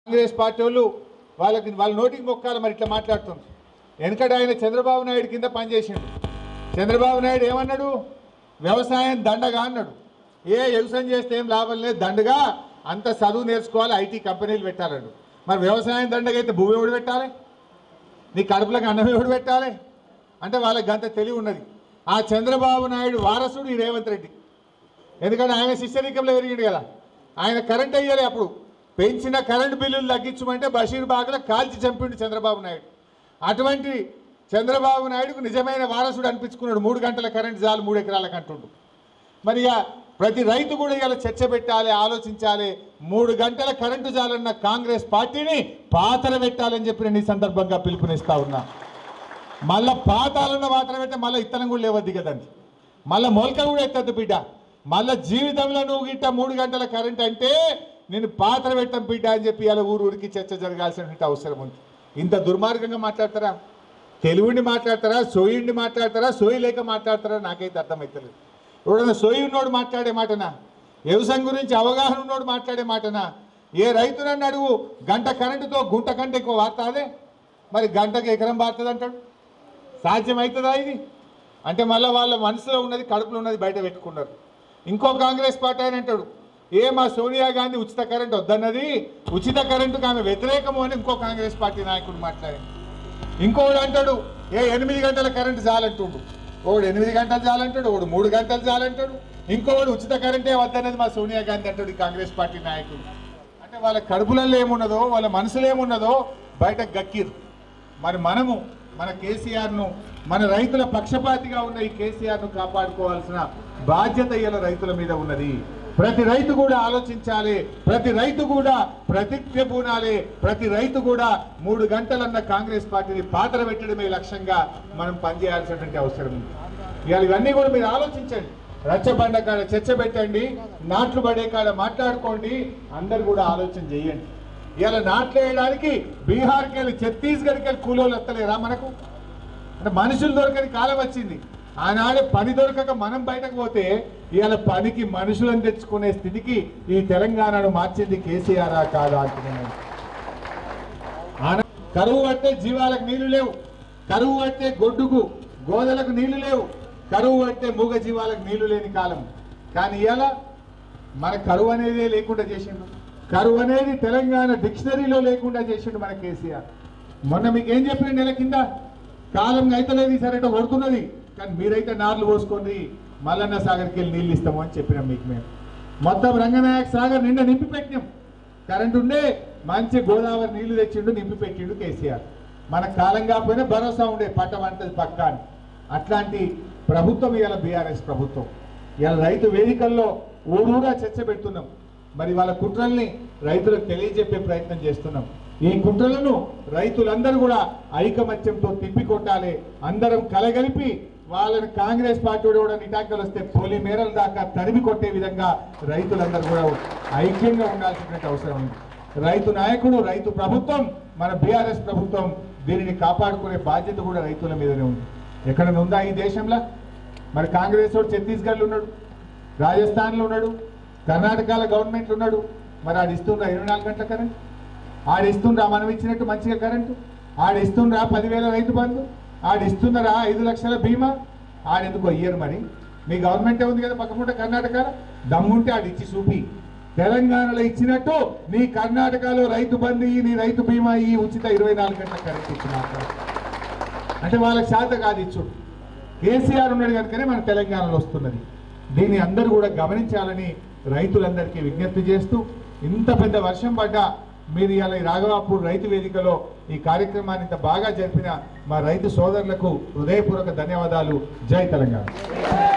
Congress party వాళ్ళు వాళ్ళకి వాళ్ళ నోటికి మొక్కాలి మరి ఇట్లా మాట్లాడుతుంది వెనకట ఆయన చంద్రబాబు నాయుడు కింద పనిచేసిండు చంద్రబాబు నాయుడు ఏమన్నాడు వ్యవసాయం దండగా అన్నాడు ఏ వ్యవసాయం చేస్తే ఏం లాభం లేదు దండగా అంత చదువు నేర్చుకోవాలి ఐటీ కంపెనీలు పెట్టాలన్నాడు మరి వ్యవసాయం దండగా అయితే భూమి ఎవడు పెట్టాలి నీ కడుపులకు అన్నం ఎవడు పెట్టాలి అంటే వాళ్ళకి అంత తెలివి ఉన్నది ఆ చంద్రబాబు నాయుడు వారసుడు ఈ రేవంత్ రెడ్డి ఎందుకంటే ఆయన శిష్యరికంలో పెరిగిండు కదా ఆయన కరెంట్ అయ్యాలి అప్పుడు పెంచిన కరెంటు బిల్లులు తగ్గించమంటే బషీర్ బాగ్లో కాల్చి చంపిండు చంద్రబాబు నాయుడు అటువంటి చంద్రబాబు నాయుడుకు నిజమైన వారసుడు అనిపించుకున్నాడు మూడు గంటల కరెంట్ చాలు మూడు ఎకరాలకు అంటుండు మరి ఇక ప్రతి రైతు కూడా ఇలా చర్చ పెట్టాలి ఆలోచించాలి మూడు గంటల కరెంటు చాలన్న కాంగ్రెస్ పార్టీని పాతర పెట్టాలని చెప్పి నేను ఈ సందర్భంగా పిలుపునిస్తా ఉన్నా మళ్ళా పాతాలన్న మాత్రం అయితే మళ్ళీ ఇత్తనం కూడా లేవద్ది కదండి మళ్ళీ మొలక కూడా ఎత్తద్దు బిడ్డ మళ్ళీ జీవితంలో నువ్వు గిట్ట మూడు గంటల కరెంట్ అంటే నేను పాత్ర పెట్టం బిడ్డ అని చెప్పి ఇలా ఊరు ఊరికి చర్చ జరగాల్సిన అవసరం ఉంది ఇంత దుర్మార్గంగా మాట్లాడతారా తెలుగుండి మాట్లాడతారా సోయుండి మాట్లాడతారా సోయి లేక మాట్లాడతారా నాకైతే అర్థమవుతలేదు ఎవడన్నా సోయి ఉన్నోడు మాట్లాడే మాటనా వ్యవసాయం గురించి అవగాహన ఉన్నోడు మాట్లాడే మాటనా ఏ రైతు నన్ను అడుగు గంట కరెంటుతో గుంట కంటే ఎక్కువ వార్త అదే మరి గంటకు ఎకరం వాడుతుంది అంటాడు సాధ్యమవుతుందా ఇది అంటే మళ్ళీ వాళ్ళ మనసులో ఉన్నది కడుపులో ఉన్నది బయట పెట్టుకున్నారు ఇంకో కాంగ్రెస్ పార్టీ ఆయన అంటాడు ఏ మా సోనియా గాంధీ ఉచిత కరెంట్ వద్దన్నది ఉచిత కరెంటుకు ఆమె వ్యతిరేకము అని ఇంకో కాంగ్రెస్ పార్టీ నాయకుడు మాట్లాడారు ఇంకోడు అంటాడు ఏ ఎనిమిది గంటల కరెంటు చాలంటుండు ఒకడు ఎనిమిది గంటలు చాలంటాడు ఒకడు మూడు గంటలు చాలంటాడు ఇంకోడు ఉచిత కరెంటే వద్దన్నది మా సోనియా గాంధీ అంటాడు ఈ కాంగ్రెస్ పార్టీ నాయకుడు అంటే వాళ్ళ కడుపులలో ఏమున్నదో వాళ్ళ మనసులో ఏమున్నదో బయట గక్కిరు మరి మనము మన కేసీఆర్ను మన రైతుల పక్షపాతిగా ఉన్న ఈ కేసీఆర్ను కాపాడుకోవాల్సిన బాధ్యత ఇలా రైతుల మీద ఉన్నది ప్రతి రైతు కూడా ఆలోచించాలి ప్రతి రైతు కూడా ప్రతిజ్ఞ పూనాలి ప్రతి రైతు కూడా మూడు గంటలన్న కాంగ్రెస్ పార్టీని పాత్ర పెట్టడమే లక్ష్యంగా మనం పనిచేయాల్సినటువంటి అవసరం ఉంది ఇవాళ ఇవన్నీ కూడా మీరు ఆలోచించండి రచ్చబండ కాడ చర్చ పెట్టండి నాట్లు పడే కాడ మాట్లాడుకోండి అందరు కూడా ఆలోచన చేయండి ఇవాళ నాట్లు వేయడానికి బీహార్కి వెళ్ళి ఛత్తీస్గఢ్కి వెళ్ళి కూలోళ్ళు వస్తలేరా మనకు అంటే మనుషులు దొరకని కాలం వచ్చింది ఆనాడే పని దొరకక మనం బయటకు పోతే ఇవాళ పనికి మనుషులను తెచ్చుకునే స్థితికి ఈ తెలంగాణను మార్చింది కేసీఆర్ కాదా అంటున్నాను ఆన- కరువు అంటే జీవాలకు నీళ్లు లేవు కరువు అంటే గొడ్డుకు గోదలకు నీళ్లు లేవు కరువు అంటే మూగ జీవాలకు నీళ్లు లేని కాలం కానీ ఇలా మన కరువు అనేదే లేకుండా చేసిండు కరువు అనేది తెలంగాణ డిక్షనరీలో లేకుండా చేసిండు మన కేసీఆర్ మొన్న మీకు ఏం చెప్పిన నెల కింద కాలం అయితలేదు ఈసారి కొడుతున్నది కానీ మీరైతే నార్లు పోసుకోండి మల్లన్న సాగర్కి వెళ్ళి నీళ్ళు ఇస్తాము అని చెప్పినాం మీకు మేము మొత్తం రంగనాయక సాగర్ నిండా నింపి పెట్టినాం కరెంట్ ఉండే మంచి గోదావరి నీళ్లు తెచ్చిండు నింపి పెట్టిండు కేసీఆర్ మన కాలం కాకపోయినా భరోసా ఉండే పట్ట వంటది పక్క అని అట్లాంటి ప్రభుత్వం ఇవాళ బీఆర్ఎస్ ప్రభుత్వం ఇవాళ రైతు వేదికల్లో ఊరూరా చర్చ పెడుతున్నాం మరి వాళ్ళ కుట్రల్ని రైతులకు తెలియజెప్పే ప్రయత్నం చేస్తున్నాం ఈ కుట్రలను రైతులందరూ కూడా ఐకమత్యంతో తిప్పికొట్టాలి అందరం కలగలిపి వాళ్ళని కాంగ్రెస్ పార్టీ కూడా నిటాకలు వస్తే పోలి మేరల దాకా తరిమి కొట్టే విధంగా రైతులందరూ కూడా ఐక్యంగా ఉండాల్సినటువంటి అవసరం ఉంది రైతు నాయకుడు రైతు ప్రభుత్వం మన బీఆర్ఎస్ ప్రభుత్వం దీనిని కాపాడుకునే బాధ్యత కూడా రైతుల మీదనే ఉంది ఎక్కడ ఉందా ఈ దేశంలో మరి కాంగ్రెస్ వాడు ఛత్తీస్గఢ్లో ఉన్నాడు రాజస్థాన్లో ఉన్నాడు కర్ణాటకలో గవర్నమెంట్ ఉన్నాడు మరి ఆడు ఇస్తుండ్రా ఇరవై నాలుగు గంటల కరెంట్ ఆడు ఇస్తుండ్రా మనం ఇచ్చినట్టు మంచిగా కరెంటు ఆడు ఇస్తుండ్రా పదివేల రైతు బంధు ఆడు ఇస్తున్నారా ఐదు లక్షల బీమా ఆడెందుకు ఇయ్యరు మరి మీ గవర్నమెంటే ఉంది కదా పక్కపూట కర్ణాటకలో దమ్ముంటే ఆడు ఇచ్చి చూపి తెలంగాణలో ఇచ్చినట్టు నీ కర్ణాటకలో రైతు బంధు ఇయ్యి, నీ రైతు బీమా ఈ ఉచిత ఇరవై నాలుగు గంటల కరెంట్ ఇచ్చి మాట్లాడు అంటే వాళ్ళకి శాత కాదు ఇచ్చుడు కేసీఆర్ ఉన్నాడు కనుకనే మన తెలంగాణలో వస్తున్నది దీన్ని అందరూ కూడా గమనించాలని రైతులందరికీ విజ్ఞప్తి చేస్తూ ఇంత పెద్ద వర్షం పడ్డా మీరు ఇలా ఈ రాఘవాపూర్ రైతు వేదికలో ఈ కార్యక్రమాన్ని ఇంత బాగా జరిపిన మా రైతు సోదరులకు హృదయపూర్వక ధన్యవాదాలు జై తెలంగాణ